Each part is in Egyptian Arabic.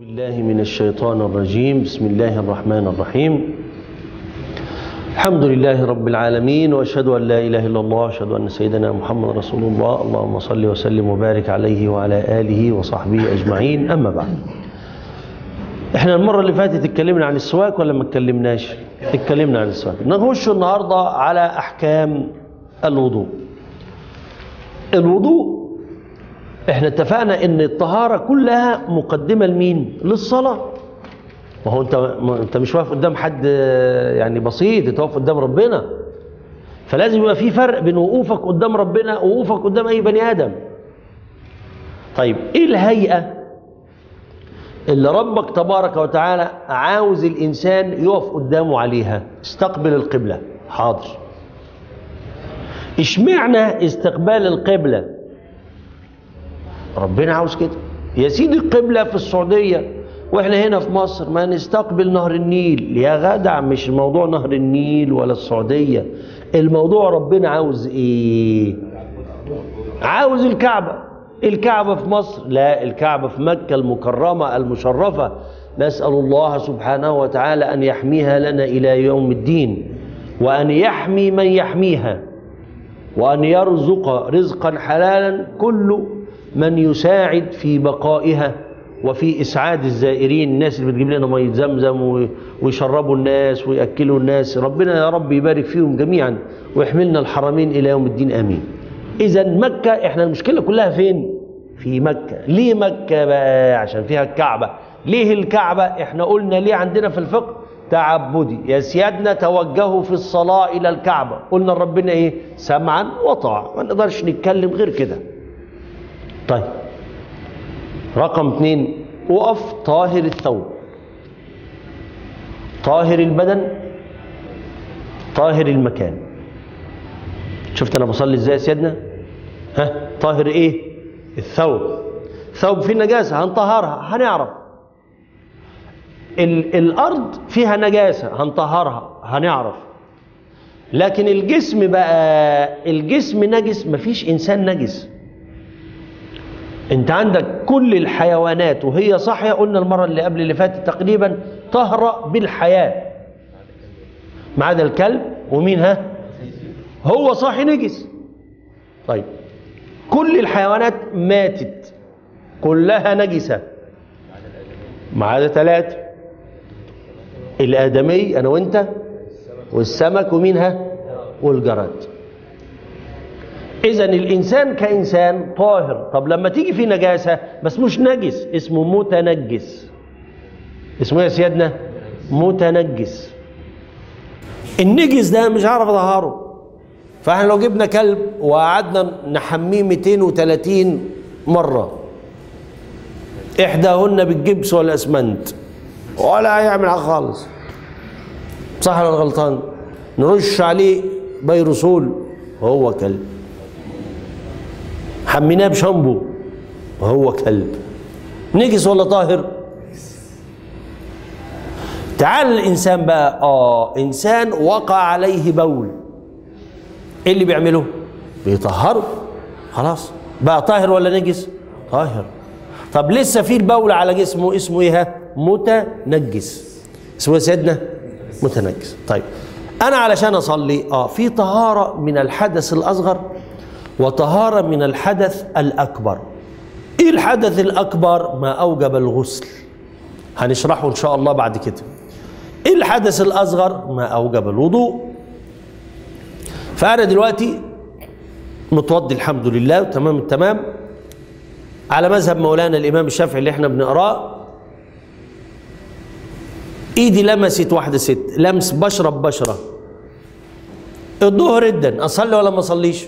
بالله من الشيطان الرجيم بسم الله الرحمن الرحيم الحمد لله رب العالمين واشهد ان لا اله الا الله واشهد ان سيدنا محمد رسول الله اللهم صل وسلم وبارك عليه وعلى اله وصحبه اجمعين اما بعد احنا المره اللي فاتت اتكلمنا عن السواك ولا ما اتكلمناش اتكلمنا عن السواك نخش النهارده على احكام الوضوء الوضوء احنا اتفقنا ان الطهاره كلها مقدمه لمين للصلاه ما هو انت ما انت مش واقف قدام حد يعني بسيط انت واقف قدام ربنا فلازم يبقى في فرق بين وقوفك قدام ربنا ووقوفك قدام اي بني ادم طيب ايه الهيئه اللي ربك تبارك وتعالى عاوز الانسان يقف قدامه عليها استقبل القبله حاضر اشمعنى استقبال القبله ربنا عاوز كده يا سيدي القبله في السعوديه واحنا هنا في مصر ما نستقبل نهر النيل يا جدع مش الموضوع نهر النيل ولا السعوديه الموضوع ربنا عاوز ايه عاوز الكعبه الكعبه في مصر لا الكعبه في مكه المكرمه المشرفه نسال الله سبحانه وتعالى ان يحميها لنا الى يوم الدين وان يحمي من يحميها وان يرزق رزقا حلالا كل من يساعد في بقائها وفي اسعاد الزائرين الناس اللي بتجيب لنا ميه زمزم ويشربوا الناس وياكلوا الناس ربنا يا رب يبارك فيهم جميعا ويحملنا الحرمين الى يوم الدين امين اذا مكه احنا المشكله كلها فين في مكه ليه مكه بقى عشان فيها الكعبه ليه الكعبه احنا قلنا ليه عندنا في الفقه تعبدي يا سيادنا توجهوا في الصلاه الى الكعبه قلنا لربنا ايه سمعا وطاعه ما نقدرش نتكلم غير كده طيب رقم اثنين وقف طاهر الثوب طاهر البدن طاهر المكان شفت انا بصلي ازاي يا سيادنا ها طاهر ايه الثوب ثوب فيه نجاسه هنطهرها هنعرف ال الارض فيها نجاسه هنطهرها هنعرف لكن الجسم بقى الجسم نجس مفيش انسان نجس انت عندك كل الحيوانات وهي صاحيه قلنا المره اللي قبل اللي فاتت تقريبا طهره بالحياه ما عدا الكلب ومين ها هو صاحي نجس طيب كل الحيوانات ماتت كلها نجسه ما عدا ثلاثه الادمي انا وانت والسمك ومين ها والجراد اذا الانسان كانسان طاهر طب لما تيجي في نجاسه بس مش نجس اسمه متنجس اسمه يا سيادنا متنجس النجس ده مش عارف اظهره فاحنا لو جبنا كلب وقعدنا نحميه 230 مره احداهن بالجبس والاسمنت ولا هيعمل حاجه خالص صح ولا غلطان نرش عليه بيروسول وهو كلب حميناه بشامبو وهو كلب نجس ولا طاهر تعال الانسان بقى اه انسان وقع عليه بول ايه اللي بيعمله بيطهره خلاص بقى طاهر ولا نجس طاهر طب لسه في البول على جسمه اسمه ايه متنجس اسمه يا سيدنا متنجس طيب انا علشان اصلي اه في طهاره من الحدث الاصغر وطهارة من الحدث الأكبر إيه الحدث الأكبر ما أوجب الغسل هنشرحه إن شاء الله بعد كده إيه الحدث الأصغر ما أوجب الوضوء فأنا دلوقتي متوضي الحمد لله تمام التمام على مذهب مولانا الإمام الشافعي اللي احنا بنقراه ايدي لمست واحدة ست لمس بشرة ببشرة الظهر جدا اصلي ولا ما اصليش؟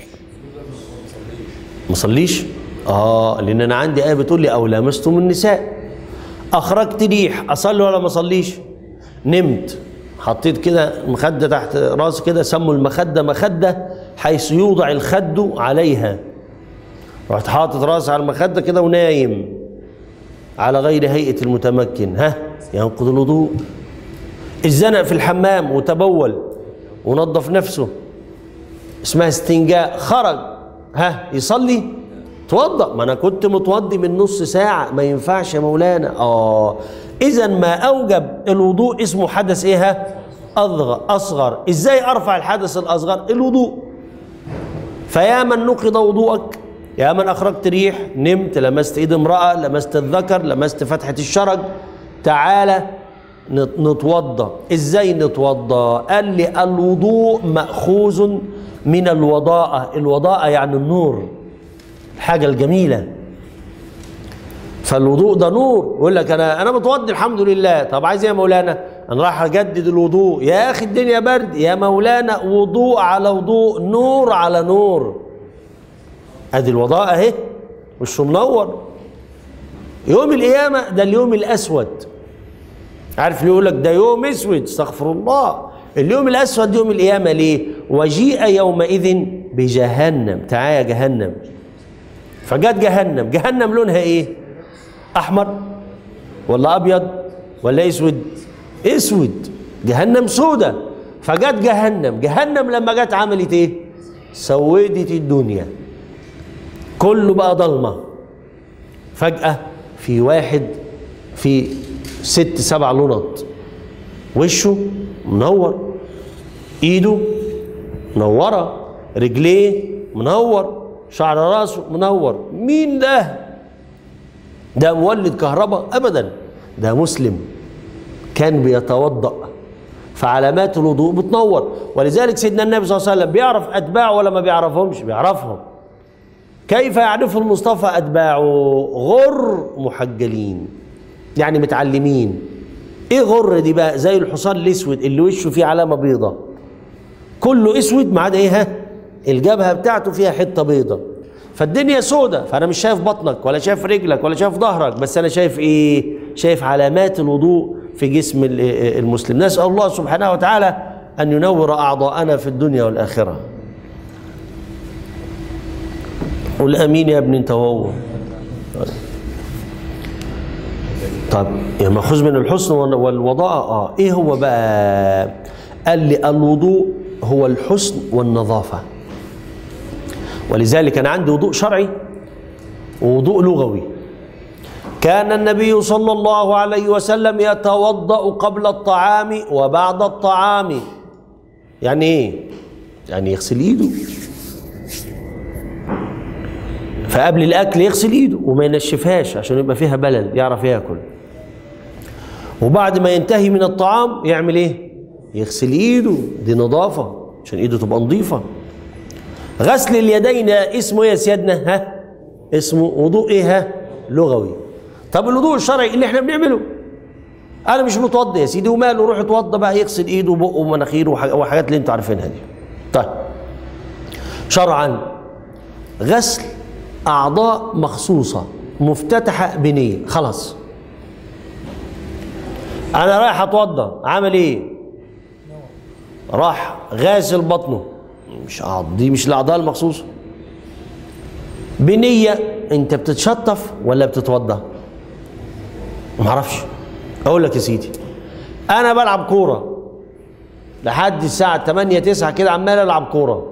ما صليش اه لان انا عندي ايه بتقول لي او لامستم النساء اخرجت ريح اصلي ولا ما اصليش نمت حطيت كده مخده تحت راسي كده سموا المخده مخده حيث يوضع الخد عليها رحت حاطط راسي على المخده كده ونايم على غير هيئه المتمكن ها ينقض الوضوء الزنق في الحمام وتبول ونظف نفسه اسمها استنجاء خرج ها يصلي اتوضا ما انا كنت متوضي من نص ساعه ما ينفعش يا مولانا اه اذا ما اوجب الوضوء اسمه حدث ايه ها اصغر اصغر ازاي ارفع الحدث الاصغر الوضوء فيا من نقض وضوءك يا من اخرجت ريح نمت لمست ايد امراه لمست الذكر لمست فتحه الشرج تعالى نت- نتوضا ازاي نتوضا قال لي الوضوء ماخوذ من الوضاءه الوضاءه يعني النور الحاجه الجميله فالوضوء ده نور يقول لك انا انا متوضي الحمد لله طب عايز ايه يا مولانا انا رايح اجدد الوضوء يا اخي الدنيا برد يا مولانا وضوء على وضوء نور على نور ادي الوضاء اهي وشه منور يوم القيامه ده اليوم الاسود عارف اللي يقول لك ده يوم اسود استغفر الله اليوم الاسود يوم القيامه ليه وجيء يومئذ بجهنم تعالى يا جهنم فجت جهنم جهنم لونها ايه احمر ولا ابيض ولا اسود اسود جهنم سودة فجت جهنم جهنم لما جت عملت ايه سودت الدنيا كله بقى ضلمه فجاه في واحد في ست سبع لنط وشه منور ايده منوره رجليه منور شعر راسه منور مين ده ده مولد كهرباء ابدا ده مسلم كان بيتوضا فعلامات الوضوء بتنور ولذلك سيدنا النبي صلى الله عليه وسلم بيعرف اتباعه ولا ما بيعرفهمش بيعرفهم كيف يعرف المصطفى اتباعه غر محجلين يعني متعلمين ايه غر دي بقى زي الحصان الاسود اللي وشه فيه علامه بيضه كله اسود ما عدا ايه ها الجبهه بتاعته فيها حته بيضه فالدنيا سودة فانا مش شايف بطنك ولا شايف رجلك ولا شايف ظهرك بس انا شايف ايه شايف علامات الوضوء في جسم ال- المسلم نسال الله سبحانه وتعالى ان ينور اعضاءنا في الدنيا والاخره قل امين يا ابن انت وهو طب يا ماخوذ من الحسن وال- والوضاءة اه ايه هو بقى قال لي الوضوء هو الحسن والنظافة ولذلك انا عندي وضوء شرعي ووضوء لغوي كان النبي صلى الله عليه وسلم يتوضأ قبل الطعام وبعد الطعام يعني ايه يعني يغسل ايده فقبل الاكل يغسل ايده وما ينشفهاش عشان يبقى فيها بلل يعرف ياكل وبعد ما ينتهي من الطعام يعمل ايه يغسل ايده دي نظافه عشان ايده تبقى نظيفه غسل اليدين اسمه ايه يا سيادنا ها اسمه وضوء ايه ها لغوي طب الوضوء الشرعي اللي احنا بنعمله انا مش متوضي يا سيدي وماله روح اتوضى بقى يغسل ايده وبقه ومناخيره وح- وحاجات اللي انتوا عارفينها دي طيب شرعا غسل اعضاء مخصوصه مفتتحه بنيه خلاص انا رايح اتوضى عامل ايه راح غاسل بطنه مش أعض- دي مش الاعضاء المخصوصه بنيه انت بتتشطف ولا بتتوضى ما اعرفش اقول لك يا سيدي انا بلعب كوره لحد الساعه 8 9 كده عمال العب كوره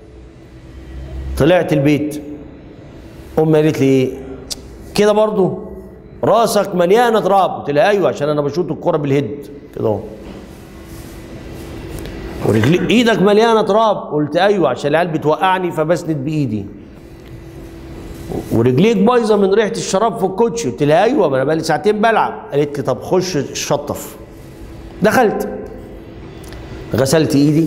طلعت البيت امي قالت لي ايه كده برضو راسك مليانه تراب قلت لها ايوه عشان انا بشوط الكوره بالهيد كده اهو ورجلي ايدك مليانه تراب قلت ايوه عشان العيال بتوقعني فبسند بايدي ورجليك بايظه من ريحه الشراب في الكوتشي قلت لها ايوه ما انا بقالي ساعتين بلعب قالت لي طب خش شطف دخلت غسلت ايدي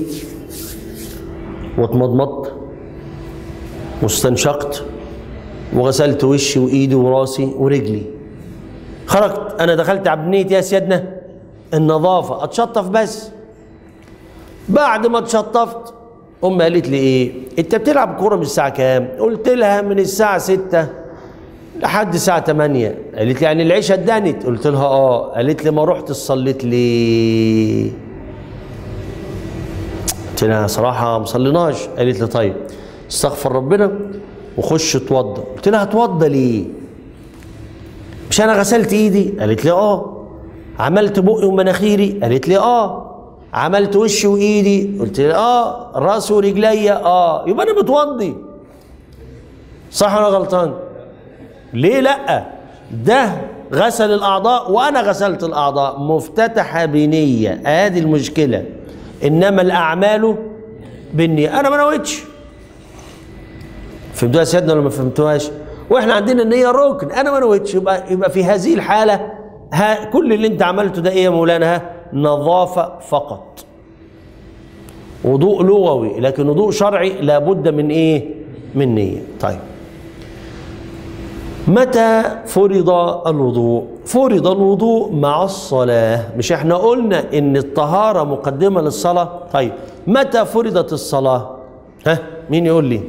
واتمضمضت واستنشقت وغسلت وشي وايدي وراسي ورجلي خرجت انا دخلت على بنيه يا سيادنا النظافه اتشطف بس بعد ما اتشطفت امي قالت لي ايه انت بتلعب كوره من الساعه كام قلت لها من الساعه 6 لحد الساعه 8 قالت لي يعني العشاء اتدنت قلت لها اه قالت لي ما رحت صليت ليه قلت لها صراحه ما صليناش قالت لي طيب استغفر ربنا وخش اتوضى قلت لها اتوضى ليه مش انا غسلت ايدي قالت لي اه عملت بقي ومناخيري قالت لي اه عملت وشي وايدي قلت لها اه راسي ورجليا اه يبقى انا متوضي صح ولا غلطان ليه لا ده غسل الاعضاء وانا غسلت الاعضاء مفتتحه بنيه ادي المشكله انما الاعمال بالنيه انا ما نويتش فهمتوها يا سيدنا ولا ما فهمتوهاش واحنا عندنا النيه ركن انا ما نويتش يبقى يبقى في هذه الحاله ها كل اللي انت عملته ده ايه يا مولانا ها نظافه فقط وضوء لغوي لكن وضوء شرعي لابد من ايه من نيه طيب متى فرض الوضوء فرض الوضوء مع الصلاة مش احنا قلنا ان الطهارة مقدمة للصلاة طيب متى فرضت الصلاة ها مين يقول لي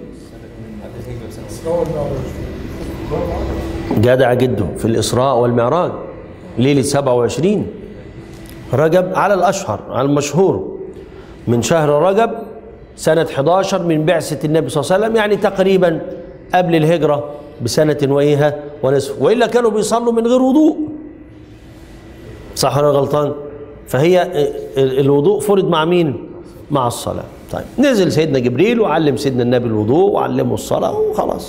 جدع جده في الإسراء والمعراج ليلة 27 رجب على الأشهر على المشهور من شهر رجب سنة 11 من بعثة النبي صلى الله عليه وسلم يعني تقريبا قبل الهجرة بسنة وإيها ونصف وإلا كانوا بيصلوا من غير وضوء صح ولا غلطان فهي ال- الوضوء فرض مع مين مع الصلاة طيب نزل سيدنا جبريل وعلم سيدنا النبي الوضوء وعلمه الصلاة وخلاص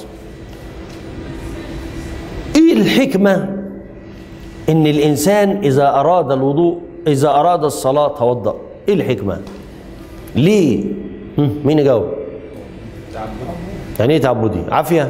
ايه الحكمة ان الانسان اذا اراد الوضوء اذا اراد الصلاة توضأ ايه الحكمة ليه هم، مين يجاوب يعني ايه تعبدي عافية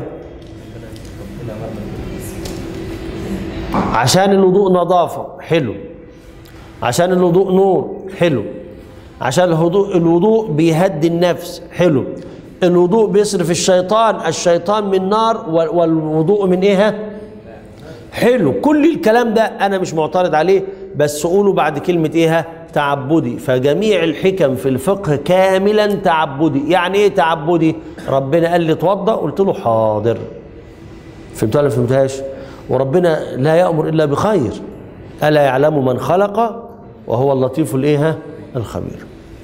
عشان الوضوء نظافة حلو عشان الوضوء نور حلو عشان الوضوء الوضوء بيهدي النفس حلو الوضوء بيصرف الشيطان الشيطان من نار وال- والوضوء من ايه حلو كل الكلام ده انا مش معترض عليه بس قولوا بعد كلمه ايه تعبدي فجميع الحكم في الفقه كاملا تعبدي يعني ايه تعبدي ربنا قال لي اتوضى قلت له حاضر فهمتها ولا ما فهمتهاش وربنا لا يأمر إلا بخير ألا يعلم من خلق وهو اللطيف الإيه الخبير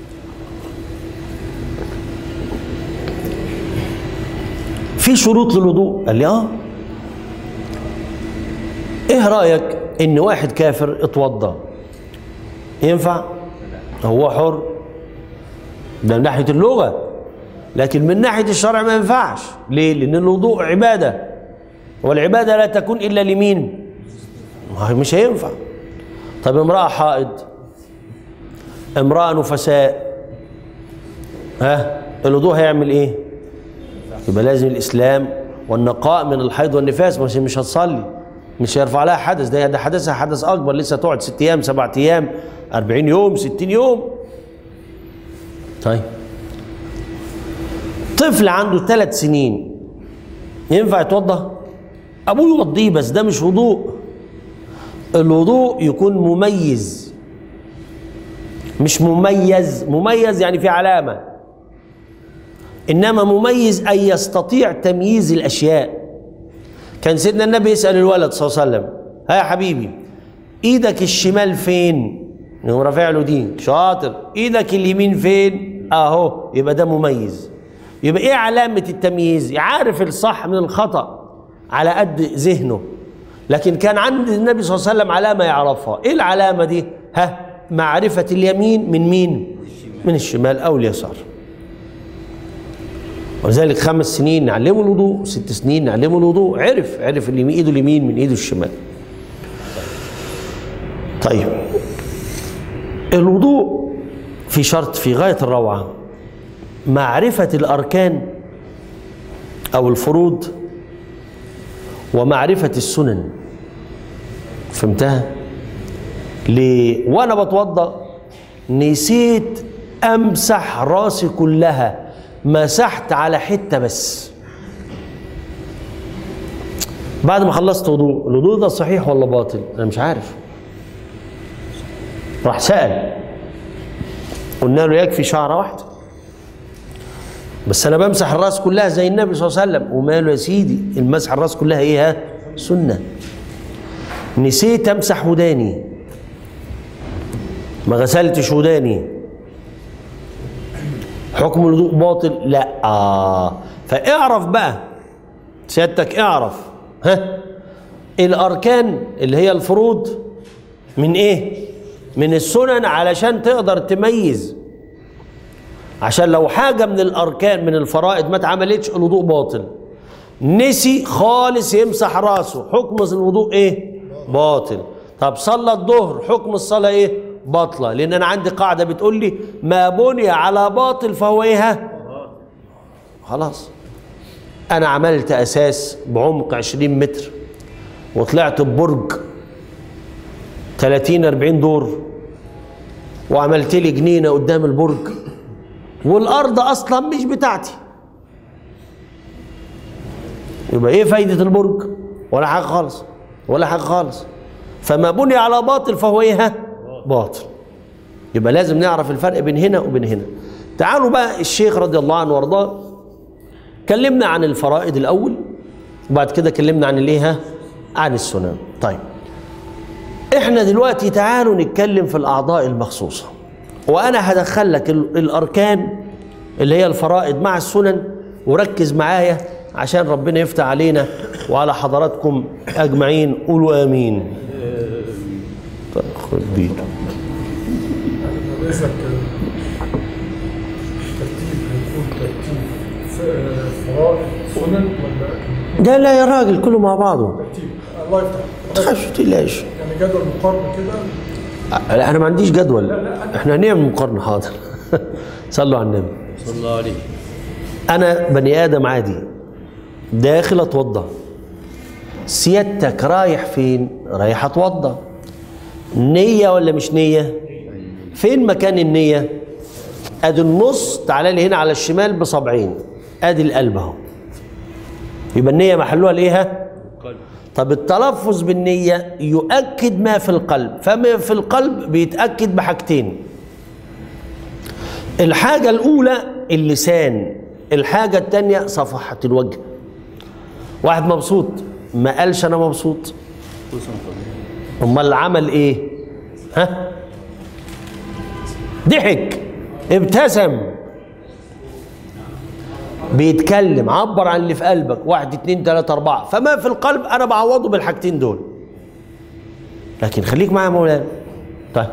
في شروط للوضوء قال لي اه ايه رأيك ان واحد كافر اتوضى ينفع هو حر ده من ناحية اللغة لكن من ناحية الشرع ما ينفعش ليه لأن الوضوء عبادة والعبادة لا تكون إلا لمين ما هي مش هينفع طب امرأة حائض امرأة نفساء ها الوضوء هيعمل ايه يبقى لازم الإسلام والنقاء من الحيض والنفاس مش مش هتصلي مش هيرفع لها حدث ده ده حدثها حدث أكبر لسه تقعد ست أيام سبعة أيام أربعين يوم ستين يوم طيب طفل عنده ثلاث سنين ينفع يتوضا ابوه يوضيه بس ده مش وضوء الوضوء يكون مميز مش مميز مميز يعني في علامه انما مميز ان يستطيع تمييز الاشياء كان سيدنا النبي يسال الولد صلى الله عليه وسلم ها يا حبيبي ايدك الشمال فين هو رافع له دي شاطر ايدك اليمين فين اهو يبقى ده مميز يبقى ايه علامه التمييز عارف الصح من الخطا على قد ذهنه لكن كان عند النبي صلى الله عليه وسلم علامه يعرفها ايه العلامه دي ها معرفه اليمين من مين من الشمال او اليسار ولذلك خمس سنين نعلمه الوضوء ست سنين نعلمه الوضوء عرف عرف اللي من ايده اليمين من ايده الشمال طيب الوضوء في شرط في غايه الروعه معرفه الاركان او الفروض ومعرفه السنن فهمتها ليه وانا بتوضا نسيت امسح راسي كلها مسحت على حته بس بعد ما خلصت وضوء الوضوء ده صحيح ولا باطل انا مش عارف راح سال قلنا له يكفي شعره واحده بس انا بمسح الراس كلها زي النبي صلى الله عليه وسلم وماله يا سيدي المسح الراس كلها ايه ها سنه نسيت امسح وداني ما غسلتش وداني حكم الوضوء باطل لا آه. فاعرف بقى سيادتك اعرف ها الاركان اللي هي الفروض من ايه من السنن علشان تقدر تميز عشان لو حاجة من الأركان من الفرائض ما اتعملتش الوضوء باطل نسي خالص يمسح راسه حكم الوضوء ايه باطل طب صلى الظهر حكم الصلاه ايه باطله لان انا عندي قاعده بتقول لي ما بني على باطل فهو ايه ها؟ خلاص انا عملت اساس بعمق 20 متر وطلعت ببرج 30 40 دور وعملت لي جنينه قدام البرج والارض اصلا مش بتاعتي يبقى ايه فايده البرج ولا حاجه خالص ولا حاجه خالص فما بني على باطل فهو ايه ها؟ باطل يبقى لازم نعرف الفرق بين هنا وبين هنا تعالوا بقى الشيخ رضي الله عنه وارضاه كلمنا عن الفرائض الاول وبعد كده كلمنا عن الايه ها؟ عن السنن طيب احنا دلوقتي تعالوا نتكلم في الاعضاء المخصوصه وانا هدخل لك ال- الاركان اللي هي الفرائض مع السنن وركز معايا عشان ربنا يفتح علينا وعلى حضراتكم اجمعين قولوا امين طيب خد بيته ليس ترتيب هيكون ترتيب ف- فرائض سنن ولا ده لا يا راجل كله مع بعضه ترتيب الله يفتح تخافش تقلقش يعني جدول مقارنه كده لا انا ما عنديش جدول احنا هنعمل مقارنه حاضر صلوا على النبي صلى الله عليه انا بني ادم عادي داخل اتوضى سيادتك رايح فين رايح اتوضى نية ولا مش نية فين مكان النية ادي النص تعالى لي هنا على الشمال بصبعين ادي القلب اهو يبقى النية محلها الايه ها؟ قلب طب التلفظ بالنية يؤكد ما في القلب فما في القلب بيتأكد بحاجتين الحاجة الأولى اللسان الحاجة التانية صفحة الوجه واحد مبسوط ما قالش أنا مبسوط أمال عمل إيه ها ضحك ابتسم بيتكلم عبر عن اللي في قلبك واحد اتنين تلاتة أربعة فما في القلب أنا بعوضه بالحاجتين دول لكن خليك معايا يا مولانا طيب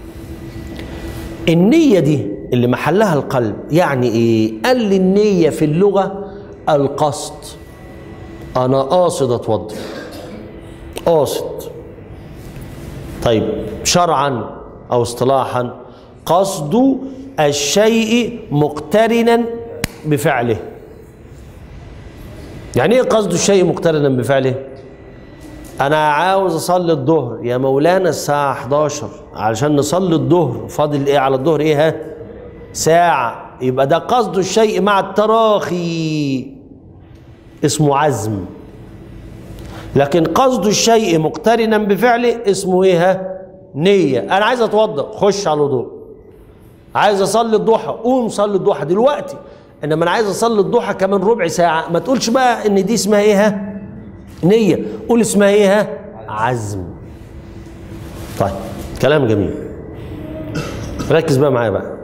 النية دي اللي محلها القلب يعني ايه قال لي النية في اللغة القصد انا قاصد اتوضى قاصد طيب شرعا او اصطلاحا قصد الشيء مقترنا بفعله يعني ايه قصد الشيء مقترنا بفعله انا عاوز اصلي الظهر يا مولانا الساعه 11 علشان نصلي الظهر فاضل ايه على الظهر ايه ها ساعه يبقى ده قصد الشيء مع التراخي اسمه عزم لكن قصد الشيء مقترنا بفعله اسمه ايه ها نيه انا عايز اتوضا خش على الوضوء عايز اصلي الضحى قوم صلي الضحى دلوقتي انما انا عايز اصلي الضحى كمان ربع ساعه ما تقولش بقى ان دي اسمها ايه ها نيه قول اسمها ايه ها عزم طيب كلام جميل ركز بقى معايا بقى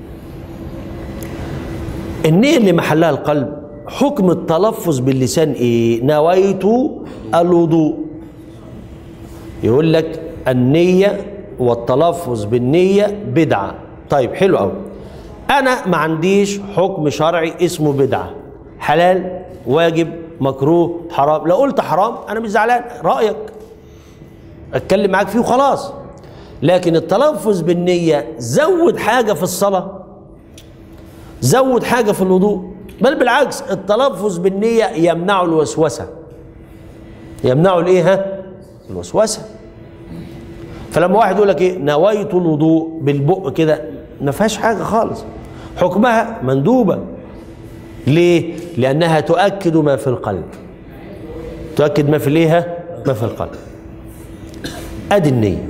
النية اللي محلها القلب حكم التلفظ باللسان ايه نويت الوضوء يقول لك النية والتلفظ بالنية بدعة طيب حلو قوي انا ما عنديش حكم شرعي اسمه بدعة حلال واجب مكروه حرام لو قلت حرام انا مش زعلان رايك اتكلم معاك فيه وخلاص لكن التلفظ بالنية زود حاجة في الصلاة زود حاجة في الوضوء بل بالعكس التلفظ بالنية يمنع الوسوسة يمنع الايه ها الوسوسة فلما واحد يقول لك ايه نويت الوضوء بالبق كده ما فيهاش حاجة خالص حكمها مندوبة ليه؟ لأنها تؤكد ما في القلب تؤكد ما في الايه ما في القلب ادي النية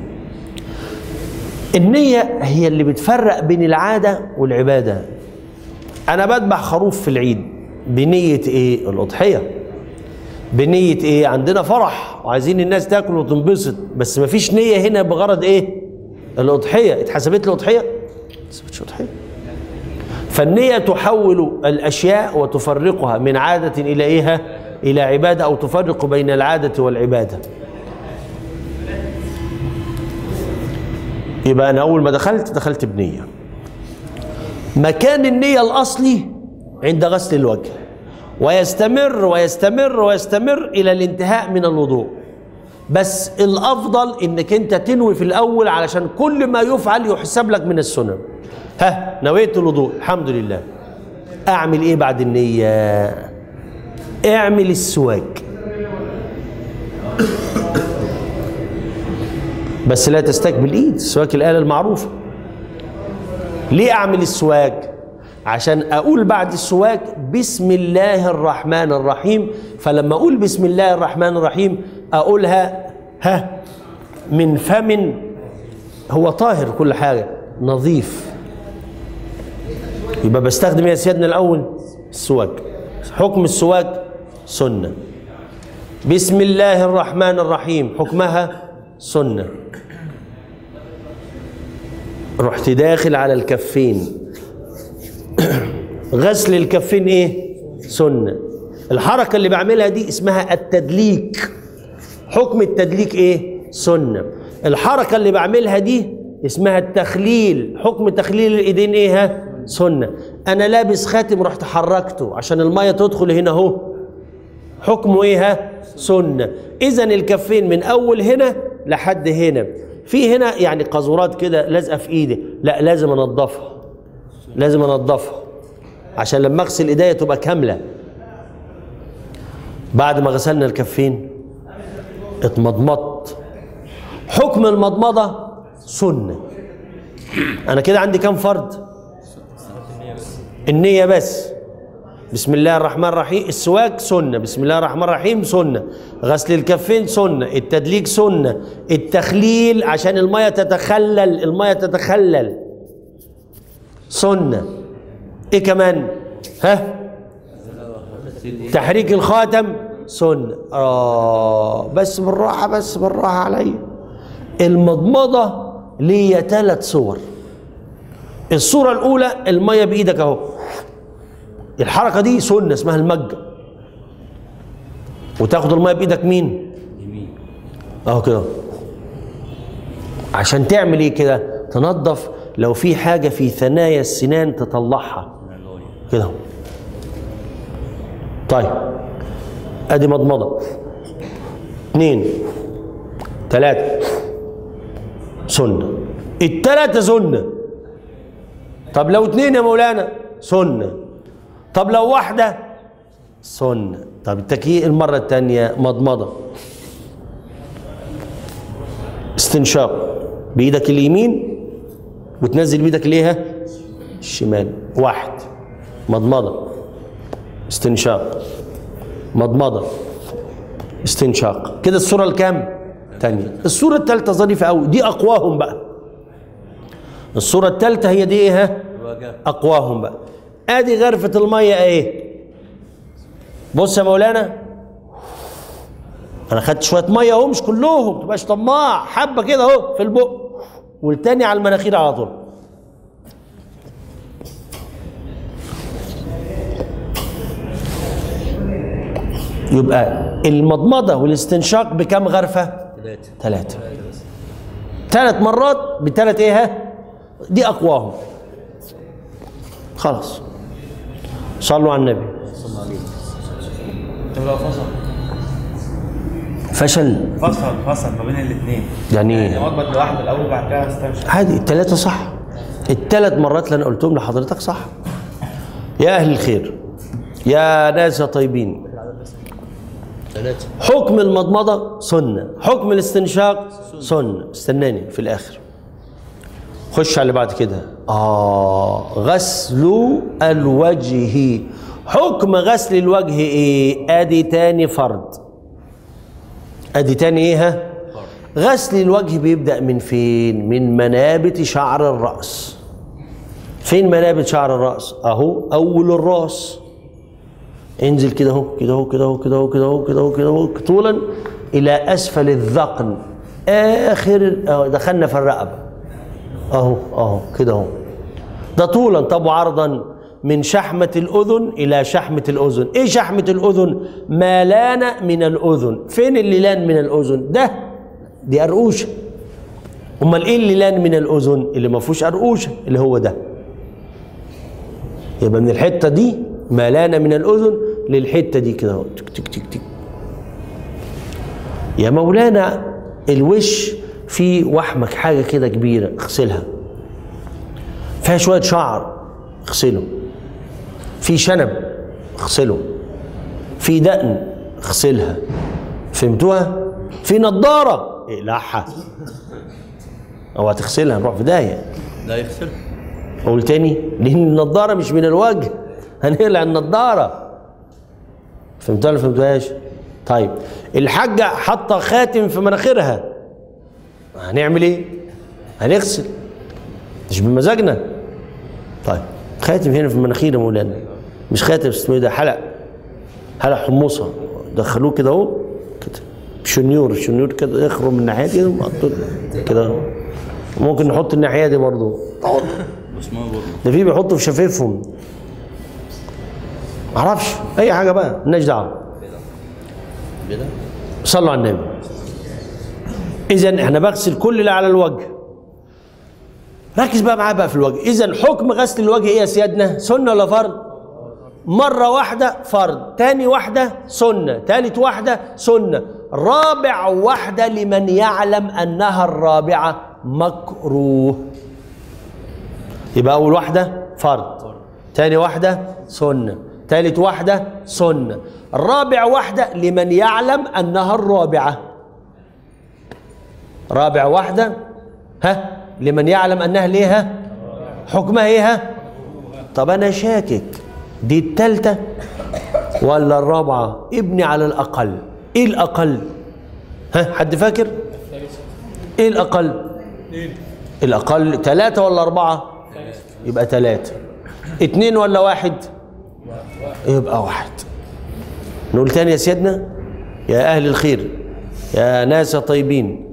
النية هي اللي بتفرق بين العادة والعبادة أنا بذبح خروف في العيد بنية إيه؟ الأضحية بنية إيه؟ عندنا فرح وعايزين الناس تاكل وتنبسط بس مفيش نية هنا بغرض إيه؟ الأضحية اتحسبت لي أضحية؟ ما اتحسبتش أضحية فالنية تحول الأشياء وتفرقها من عادة إلى إيه؟ إلى عبادة أو تفرق بين العادة والعبادة يبقى أنا أول ما دخلت دخلت بنية مكان النية الأصلي عند غسل الوجه ويستمر ويستمر ويستمر الى الانتهاء من الوضوء بس الافضل انك انت تنوي في الاول علشان كل ما يفعل يحسب لك من السنن ها نويت الوضوء الحمد لله اعمل ايه بعد النيه اعمل السواك بس لا تستقبل ايد السواك الاله المعروفه ليه اعمل السواك عشان اقول بعد السواك بسم الله الرحمن الرحيم فلما اقول بسم الله الرحمن الرحيم اقولها ها من فم هو طاهر كل حاجه نظيف يبقى بستخدم ايه يا سيادنا الاول السواك حكم السواك سنه بسم الله الرحمن الرحيم حكمها سنه رحت داخل على الكفين غسل الكفين ايه سنه الحركه اللي بعملها دي اسمها التدليك حكم التدليك ايه سنه الحركه اللي بعملها دي اسمها التخليل حكم تخليل الايدين ايه ها سنه انا لابس خاتم رحت حركته عشان الميه تدخل هنا اهو حكمه ايه ها سنه اذا الكفين من اول هنا لحد هنا في هنا يعني قاذورات كده لازقه في ايدي لا لازم انضفها لازم انضفها عشان لما اغسل ايديا تبقى كامله بعد ما غسلنا الكفين اتمضمضت حكم المضمضه سنه انا كده عندي كام فرض النيه بس بسم الله الرحمن الرحيم السواك سنة بسم الله الرحمن الرحيم سنة غسل الكفين سنة التدليك سنة التخليل عشان المية تتخلل المية تتخلل سنة ايه كمان ها تحريك الخاتم سنة اه بس بالراحة بس بالراحة عليا المضمضة ليا ثلاث صور الصورة الأولى المية بإيدك أهو الحركة دي سنة اسمها المجة وتاخد المية بإيدك مين؟ يمين اهو كده عشان تعمل ايه كده؟ تنظف لو في حاجة في ثنايا السنان تطلعها كده اهو. طيب ادي مضمضة اثنين ثلاثة سنة التلاتة سنة طب لو اتنين يا مولانا سنة طب لو واحدة سنة طب التكييف المرة الثانية مضمضة استنشاق بإيدك اليمين وتنزل بإيدك ليها الشمال واحد مضمضة استنشاق مضمضة استنشاق كده الصورة الكام؟ تانية الصورة الثالثة ظريفة قوي دي أقواهم بقى الصورة الثالثة هي دي ايه ها؟ أقواهم بقى ادي غرفة المية ايه بص يا مولانا انا خدت شوية مية اهو مش كلهم تبقاش طماع حبة كده اهو في البق والتاني على المناخير على طول يبقى المضمضة والاستنشاق بكم غرفة؟ ثلاثة ثلاثة ثلاث مرات بثلاث ايه ها؟ دي اقواهم خلاص صلوا على النبي صلى عليه طب لو فصل فشل فصل فصل ما بين الاثنين يعني يعني ايه مضمض لوحده الاول وبعد كده استنشق عادي الثلاثة صح الثلاث مرات اللي انا قلتهم لحضرتك صح يا اهل الخير يا ناس يا طيبين ثلاثة حكم المضمضة سنة حكم الاستنشاق سنة استناني في الآخر خش على اللي بعد كده آه غسل الوجه حكم غسل الوجه إيه أدي تاني فرض أدي تاني إيه ها غسل الوجه بيبدأ من فين من منابت شعر الرأس فين منابت شعر الرأس أهو أول الرأس انزل كده اهو كده اهو كده اهو كده اهو كده اهو كده اهو كده اهو طولا الى اسفل الذقن اخر اهو دخلنا في الرقبه اهو اهو كده اهو ده طولا طب وعرضا من شحمة الأذن إلى شحمة الأذن إيه شحمة الأذن؟ ما لان من الأذن فين اللي لان من الأذن؟ ده دي أرقوشة أمال إيه اللي لان من الأذن؟ اللي ما فيهوش أرقوشة اللي هو ده يبقى من الحته دي ما لان من الاذن للحته دي كده اهو تك تك تك تك يا مولانا الوش فيه وحمك حاجه كده كبيره اغسلها فيها شويه شعر اغسله في شنب اغسله في دقن اغسلها فهمتوها في نضاره اقلعها او هتغسلها نروح في داهيه لا يغسل اقول تاني لان النضاره مش من الوجه هنقلع النضاره فهمتها ولا فهمتهاش طيب الحاجه حاطه خاتم في مناخيرها هنعمل ايه هنغسل مش بمزاجنا طيب خاتم هنا في المناخير يا مولانا مش خاتم اسمه ايه ده حلق حلق حمصه دخلوه كده اهو كده شنيور شنيور كده يخرم من الناحيه دي وحطوه كده أهو. ممكن نحط الناحيه دي برضه بس ما برضه ده في بيحطوا في شفايفهم معرفش اي حاجه بقى مالناش دعوه كده صلوا على النبي اذا احنا بغسل كل اللي على الوجه ركز بقى معايا بقى في الوجه اذا حكم غسل الوجه ايه يا سيادنا سنه ولا فرض مرة واحدة فرض تاني واحدة سنة تالت واحدة سنة رابع واحدة لمن يعلم أنها الرابعة مكروه يبقى أول واحدة فرض تاني واحدة سنة تالت واحدة سنة رابع واحدة لمن يعلم أنها الرابعة رابع واحدة ها لمن يعلم أنها ليها حكمها ايه ها طب أنا شاكك دي التالتة ولا الرابعة ابني على الأقل ايه الأقل ها حد فاكر ايه الأقل الأقل ثلاثة ولا أربعة يبقى ثلاثة اتنين ولا واحد يبقى واحد نقول تاني يا سيدنا يا أهل الخير يا ناس طيبين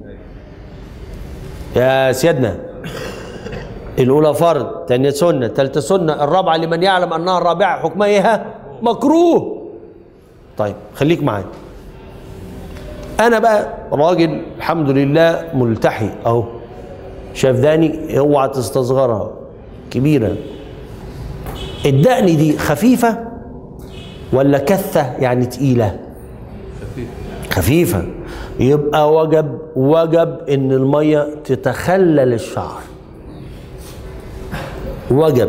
يا سيدنا الأولى فرض ثانية سنة ثالثة سنة الرابعة لمن يعلم أنها الرابعة حكمها إيه مكروه طيب خليك معايا أنا بقى راجل الحمد لله ملتحي أهو شايف داني اوعى تستصغرها كبيرة الدقن دي خفيفة ولا كثة يعني تقيلة خفيفة يبقى وجب وجب ان المية تتخلل الشعر وجب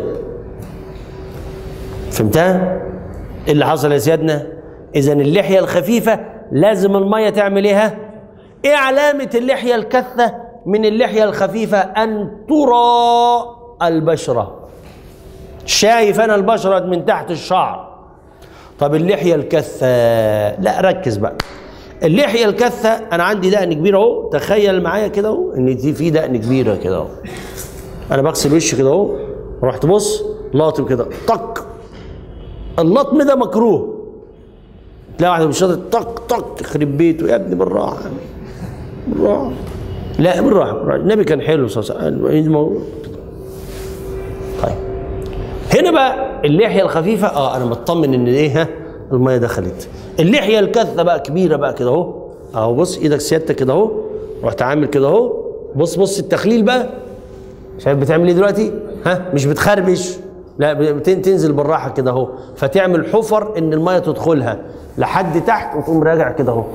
فهمتها إيه اللي حصل يا سيادنا اذا اللحية الخفيفة لازم المية تعمل ايه ايه علامة اللحية الكثة من اللحية الخفيفة ان ترى البشرة شايف انا البشرة من تحت الشعر طب اللحية الكثة لا ركز بقى اللحية الكثة أنا عندي دقن كبير أهو تخيل معايا كده أهو إن دي في دقن كبيرة كده أهو أنا بغسل وشي كده أهو رحت بص لاطم كده طق اللطم ده مكروه تلاقي واحد مش شاطر طق طق يخرب بيته يا ابني بالراحة بالراحة لا بالراحة بالراحة. النبي كان حلو صلى الله عليه وسلم طيب هنا بقى اللحيه الخفيفه اه انا مطمن ان ايه ها الميه دخلت اللحيه الكثه بقى كبيره بقى كده اهو اهو بص ايدك سيادتك كده اهو رحت عامل كده اهو بص بص التخليل بقى شايف بتعمل ايه دلوقتي ها مش بتخربش لا بت- تنزل بالراحه كده اهو فتعمل حفر ان الميه تدخلها لحد تحت وتقوم راجع كده اهو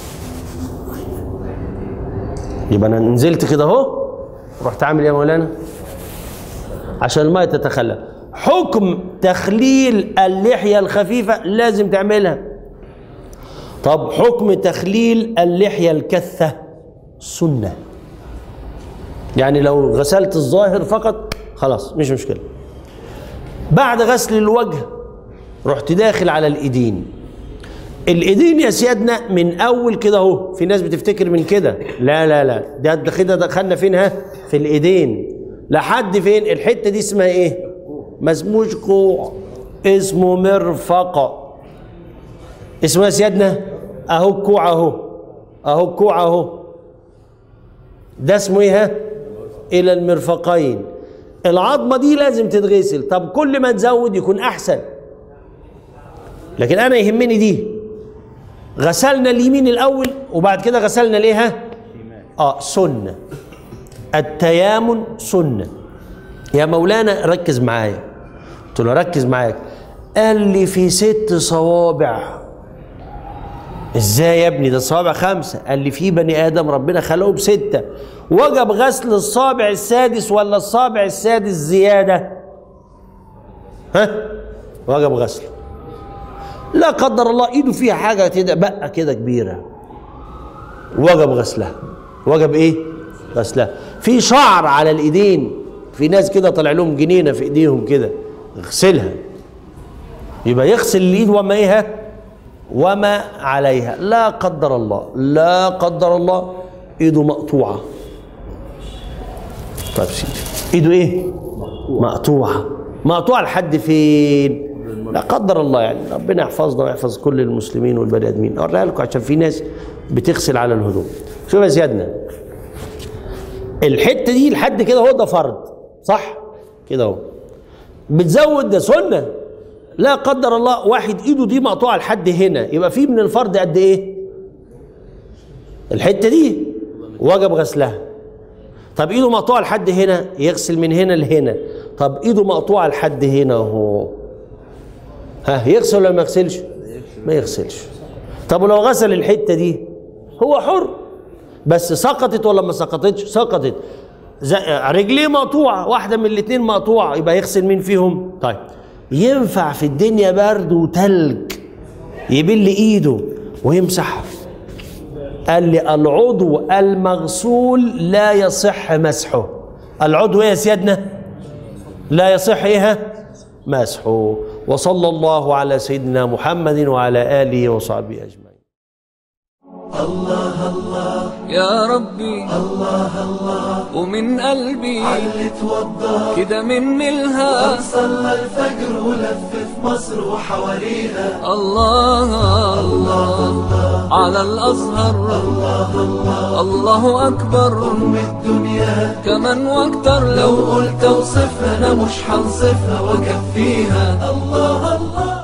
يبقى انا نزلت كده اهو رحت عامل ايه يا مولانا عشان الميه تتخلى حكم تخليل اللحيه الخفيفه لازم تعملها طب حكم تخليل اللحيه الكثه سنه يعني لو غسلت الظاهر فقط خلاص مش مشكله بعد غسل الوجه رحت داخل على الايدين الايدين يا سيادنا من اول كده اهو في ناس بتفتكر من كده لا لا لا ده ده كده دخلنا فين ها في الايدين لحد فين الحته دي اسمها ايه ما اسموش كوع اسمه مرفقه اسمه يا سيادنا اهو الكوع اهو اهو الكوع اهو ده اسمه ايه ها الى المرفقين العظمه دي لازم تتغسل طب كل ما تزود يكون احسن لكن انا يهمني دي غسلنا اليمين الاول وبعد كده غسلنا ليه ها اه سنه التيامن سنه يا مولانا ركز معايا قلت له ركز معاك قال لي في ست صوابع ازاي يا ابني ده الصوابع خمسة قال لي في بني ادم ربنا خلقه بستة وجب غسل الصابع السادس ولا الصابع السادس زيادة ها وجب غسله لا قدر الله ايده فيها حاجة كده بقى كده كبيرة وجب غسلها وجب ايه غسلها في شعر على الايدين في ناس كده طلع لهم جنينة في ايديهم كده اغسلها يبقى يغسل الايد وما ايه وما عليها لا قدر الله لا قدر الله ايده مقطوعه طيب سيدي ايده ايه مقطوعه مقطوعه لحد فين لا قدر الله يعني ربنا يحفظنا ويحفظ كل المسلمين والبني ادمين اوريها لكم عشان في ناس بتغسل على الهدوم شوف يا سيادنا الحته دي لحد كده هو ده فرض صح كده اهو بتزود ده سنه لا قدر الله واحد ايده دي مقطوعه لحد هنا يبقى في من الفرض قد ايه الحته دي وجب غسلها طب ايده مقطوعه لحد هنا يغسل من هنا لهنا طب ايده مقطوعه لحد هنا اهو ها يغسل ولا ما يغسلش ما يغسلش طب ولو غسل الحته دي هو حر بس سقطت ولا ما سقطتش سقطت زي- رجليه مقطوعه واحده من الاثنين مقطوعه يبقى يغسل مين فيهم طيب ينفع في الدنيا برد وتلج يبل ايده ويمسح قال لي العضو المغسول لا يصح مسحه العضو ايه يا سيادنا لا يصح ايه مسحه وصلى الله على سيدنا محمد وعلى اله وصحبه اجمعين يا ربي الله الله ومن قلبي علي توضى كده من ملها صلى الفجر ولف في مصر وحواليها الله الله على الأزهر الله أكبر أم الدنيا كمان واكتر لو لو قلت اوصفها انا مش هنصفها واكفيها الله الله